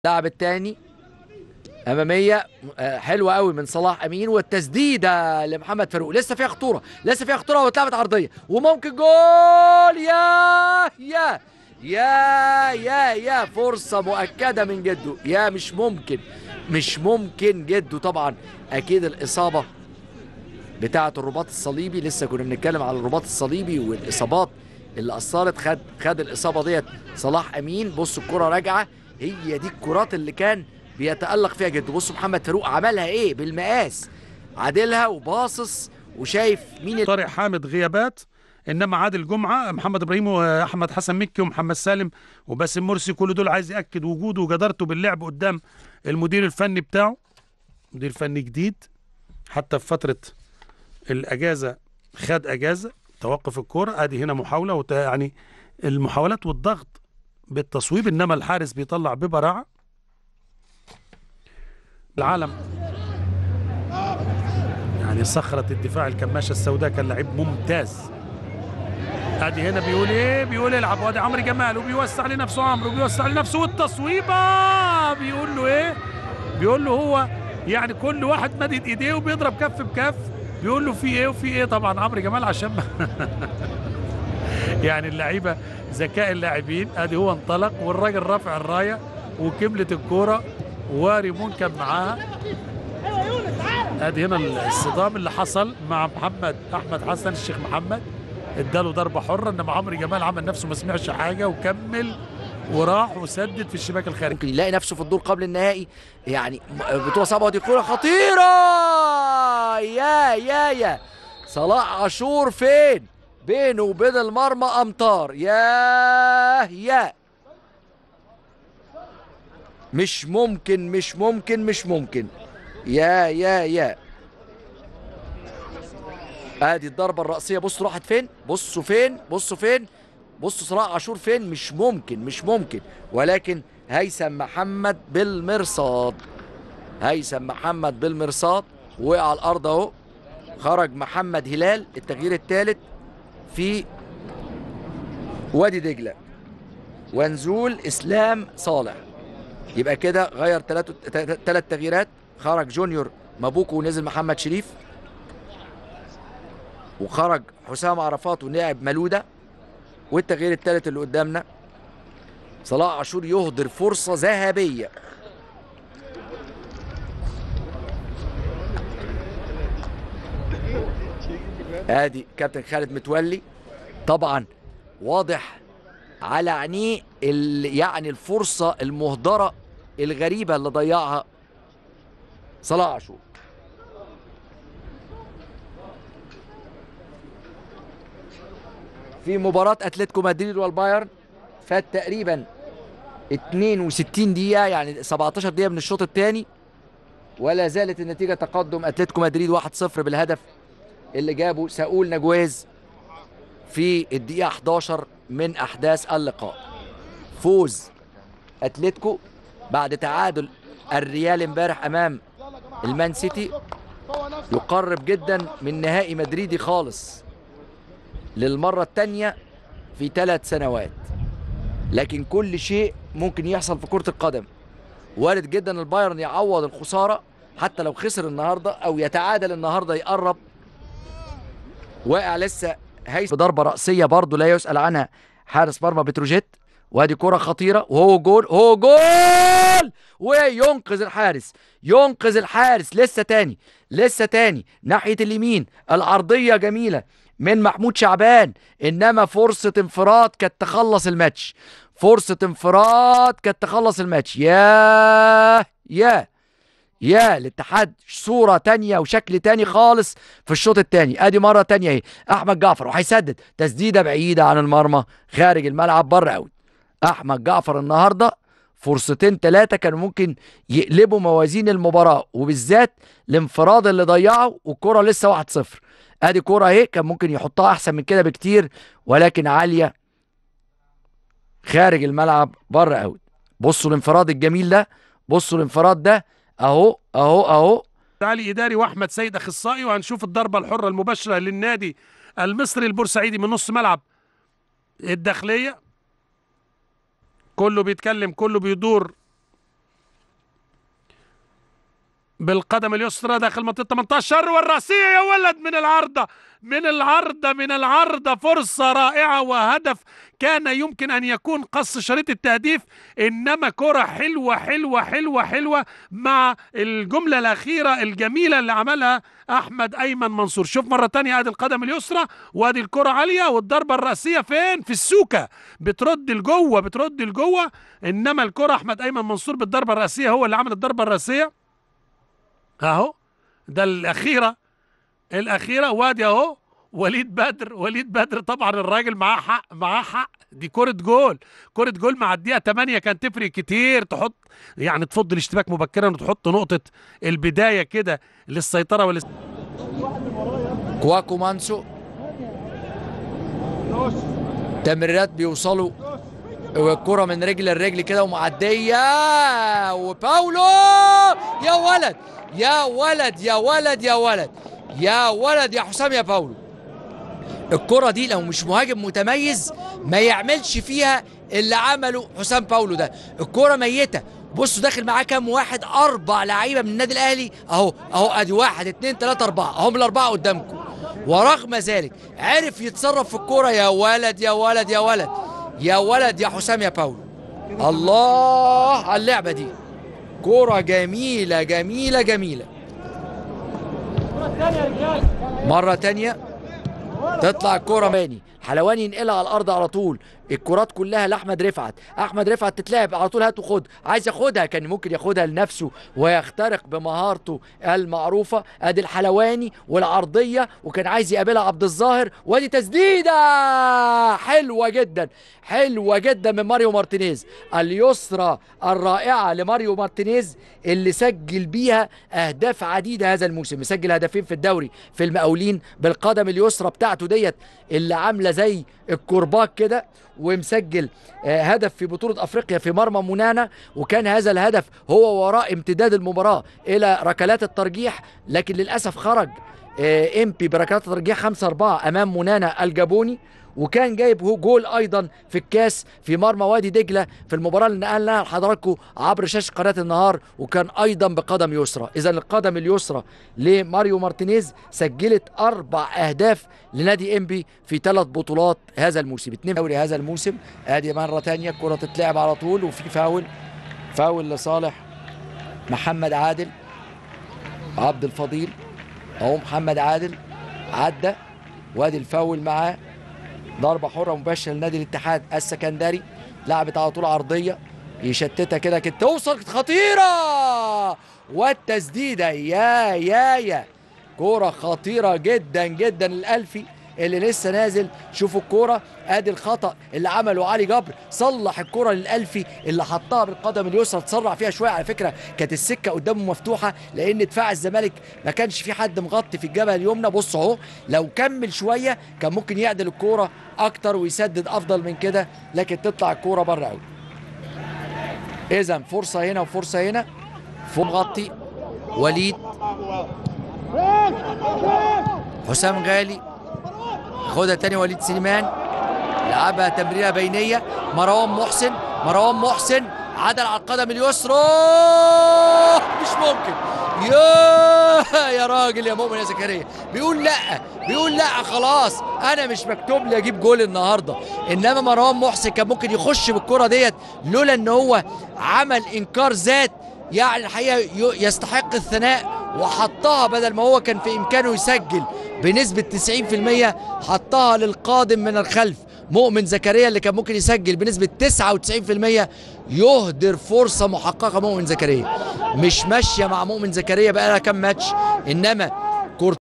اللاعب الثاني اماميه آه، حلوه قوي من صلاح امين والتسديده لمحمد فاروق لسه فيها خطوره لسه فيها خطوره واتلعبت عرضيه وممكن جول يا يا يا يا يا فرصه مؤكده من جده يا مش ممكن مش ممكن جده طبعا اكيد الاصابه بتاعه الرباط الصليبي لسه كنا بنتكلم على الرباط الصليبي والاصابات اللي اثرت خد خد الاصابه ديت صلاح امين بصوا الكره راجعه هي دي الكرات اللي كان بيتالق فيها جده بصوا محمد فاروق عملها ايه بالمقاس عادلها وباصص وشايف مين ال- طارق حامد غيابات انما عادل جمعه محمد ابراهيم واحمد حسن مكي ومحمد سالم وباسم مرسي كل دول عايز ياكد وجوده وجدارته باللعب قدام المدير الفني بتاعه مدير فني جديد حتى في فتره الاجازه خد اجازه توقف الكوره ادي هنا محاوله وت... يعني المحاولات والضغط بالتصويب انما الحارس بيطلع ببراعه العالم يعني صخرة الدفاع الكماشة السوداء كان لعيب ممتاز ادي هنا بيقول ايه بيقول العب وادي عمرو جمال وبيوسع لنفسه عمرو بيوسع لنفسه والتصويبه بيقول له ايه بيقول له هو يعني كل واحد مدد ايديه وبيضرب كف بكف بيقول له في ايه وفي ايه طبعا عمرو جمال عشان ما- يعني اللعيبه ذكاء اللاعبين ادي هو انطلق والراجل رافع الرايه وكملت الكوره وريمون كان معاها ادي هنا الصدام اللي حصل مع محمد احمد حسن الشيخ محمد اداله ضربه حره انما عمرو جمال عمل نفسه ما سمعش حاجه وكمل وراح وسدد في الشباك الخارجي ممكن يلاقي نفسه في الدور قبل النهائي يعني م- بطوله صعبه ودي كوره خطيره يا يا يا صلاح عاشور فين بينه وبين المرمى امتار يا يا مش ممكن مش ممكن مش ممكن يا يا يا ادي الضربه الرأسيه بصوا راحت فين بصوا فين بصوا فين بصوا صلاح عاشور فين مش ممكن مش ممكن ولكن هيثم محمد بالمرصاد هيثم محمد بالمرصاد وقع على الارض اهو خرج محمد هلال التغيير الثالث في وادي دجله ونزول اسلام صالح يبقى كده غير ثلاث ثلاث تغييرات خرج جونيور مابوكو ونزل محمد شريف وخرج حسام عرفات ولعب ملوده والتغيير الثالث اللي قدامنا صلاح عاشور يهدر فرصه ذهبيه ادي كابتن خالد متولي طبعا واضح على عينيه ال- يعني الفرصه المهدره الغريبه اللي ضيعها صلاح عاشور في مباراة اتلتيكو مدريد والبايرن فات تقريبا 62 دقيقة يعني 17 دقيقة من الشوط الثاني ولا زالت النتيجة تقدم اتلتيكو مدريد 1-0 بالهدف اللي جابه ساول نجواز في الدقيقة 11 من أحداث اللقاء فوز اتلتيكو بعد تعادل الريال امبارح أمام المان سيتي يقرب جدا من نهائي مدريدي خالص للمرة الثانية في ثلاث سنوات لكن كل شيء ممكن يحصل في كرة القدم وارد جدا البايرن يعوض الخسارة حتى لو خسر النهاردة أو يتعادل النهاردة يقرب واقع لسه هيثم بضربة رأسية برضه لا يسأل عنها حارس مرمى بتروجيت وادي كرة خطيرة وهو جول هو جول وينقذ الحارس ينقذ الحارس لسه تاني لسه تاني ناحية اليمين العرضية جميلة من محمود شعبان انما فرصة انفراد كانت تخلص الماتش فرصة انفراد كانت تخلص الماتش يا يا يا الاتحاد صورة تانية وشكل تاني خالص في الشوط التاني ادي مرة تانية اهي احمد جعفر وهيسدد تسديدة بعيدة عن المرمى خارج الملعب بره اوت احمد جعفر النهارده فرصتين ثلاثة كانوا ممكن يقلبوا موازين المباراة وبالذات الانفراد اللي ضيعه والكرة لسه 1-0 ادي كرة اهي كان ممكن يحطها احسن من كده بكتير ولكن عالية خارج الملعب بره اوت بصوا الانفراد الجميل ده بصوا الانفراد ده اهو اهو اهو علي اداري واحمد سيد اخصائي وهنشوف الضربه الحره المباشره للنادي المصري البورسعيدي من نص ملعب الداخليه كله بيتكلم كله بيدور بالقدم اليسرى داخل منطقه 18 والراسيه يا ولد من العارضه من العارضه من العارضه فرصه رائعه وهدف كان يمكن ان يكون قص شريط التهديف انما كره حلوه حلوه حلوه حلوه مع الجمله الاخيره الجميله اللي عملها احمد ايمن منصور شوف مره تانية ادي القدم اليسرى وادي الكره عاليه والضربه الراسيه فين في السوكه بترد لجوه بترد لجوه انما الكره احمد ايمن منصور بالضربه الراسيه هو اللي عمل الضربه الراسيه اهو ده الاخيره الاخيره وادي اهو وليد بدر وليد بدر طبعا الراجل معاه حق معاه حق دي كرة جول كرة جول مع الدقيقة 8 كان تفرق كتير تحط يعني تفض الاشتباك مبكرا وتحط نقطة البداية كده للسيطرة والاست... كواكو مانسو تمريرات بيوصلوا والكرة من رجل لرجل كده ومعدية وباولو يا ولد يا ولد يا ولد يا ولد يا ولد يا حسام يا باولو الكرة دي لو مش مهاجم متميز ما يعملش فيها اللي عمله حسام باولو ده الكرة ميتة بصوا داخل معاه كام واحد اربع لعيبه من النادي الاهلي اهو اهو ادي واحد اتنين تلاته اربعه اهم الاربعه قدامكم ورغم ذلك عرف يتصرف في الكوره يا ولد يا ولد يا ولد يا ولد يا حسام يا باولو الله على اللعبه دي كوره جميله جميله جميله مره تانية تطلع الكوره ماني حلواني ينقلها على الارض على طول الكرات كلها لاحمد رفعت احمد رفعت تتلعب على طول هات وخد عايز ياخدها كان ممكن ياخدها لنفسه ويخترق بمهارته المعروفه ادي الحلواني والعرضيه وكان عايز يقابلها عبد الظاهر وادي تسديده حلوه جدا حلوه جدا من ماريو مارتينيز اليسرى الرائعه لماريو مارتينيز اللي سجل بيها اهداف عديده هذا الموسم مسجل هدفين في الدوري في المقاولين بالقدم اليسرى بتاعته ديت اللي عامله زي الكرباج كده ومسجل آه، هدف في بطولة أفريقيا في مرمى منانا وكان هذا الهدف هو وراء امتداد المباراة إلى ركلات الترجيح لكن للأسف خرج آه، إمبي بركلات الترجيح 5 4 أمام منانا الجابوني وكان جايب هو جول ايضا في الكاس في مرمى وادي دجله في المباراه اللي نقلناها لحضراتكم عبر شاشه قناه النهار وكان ايضا بقدم يسرى اذا القدم اليسرى لماريو مارتينيز سجلت اربع اهداف لنادي انبي في ثلاث بطولات هذا الموسم اتنين دوري هذا الموسم ادي مره تانية الكره تتلعب على طول وفي فاول فاول لصالح محمد عادل عبد الفضيل اهو محمد عادل عدى وادي الفاول معاه ضربه حره مباشره لنادي الاتحاد السكندري لعبت على طول عرضيه يشتتها كده كده توصل خطيره والتسديده يا يا يا كوره خطيره جدا جدا الالفي اللي لسه نازل شوفوا الكوره ادي الخطا اللي عمله علي جبر صلح الكوره للالفي اللي حطها بالقدم اليسرى تسرع فيها شويه على فكره كانت السكه قدامه مفتوحه لان دفاع الزمالك ما كانش في حد مغطي في الجبهه اليمنى بص اهو لو كمل شويه كان ممكن يعدل الكوره اكتر ويسدد افضل من كده لكن تطلع الكوره بره قوي اذا فرصه هنا وفرصه هنا فوق مغطي وليد حسام غالي خدها تاني وليد سليمان لعبها تمريره بينيه مروان محسن مروان محسن عدل على القدم اليسرى مش ممكن يا يا راجل يا مؤمن يا زكريا بيقول لا بيقول لا خلاص انا مش مكتوب لي اجيب جول النهارده انما مروان محسن كان ممكن يخش بالكره ديت لولا ان هو عمل انكار ذات يعني الحقيقه ي- يستحق الثناء وحطها بدل ما هو كان في امكانه يسجل بنسبه 90% حطها للقادم من الخلف مؤمن زكريا اللي كان ممكن يسجل بنسبه 99% يهدر فرصه محققه مؤمن زكريا مش ماشيه مع مؤمن زكريا بقى لها كام ماتش انما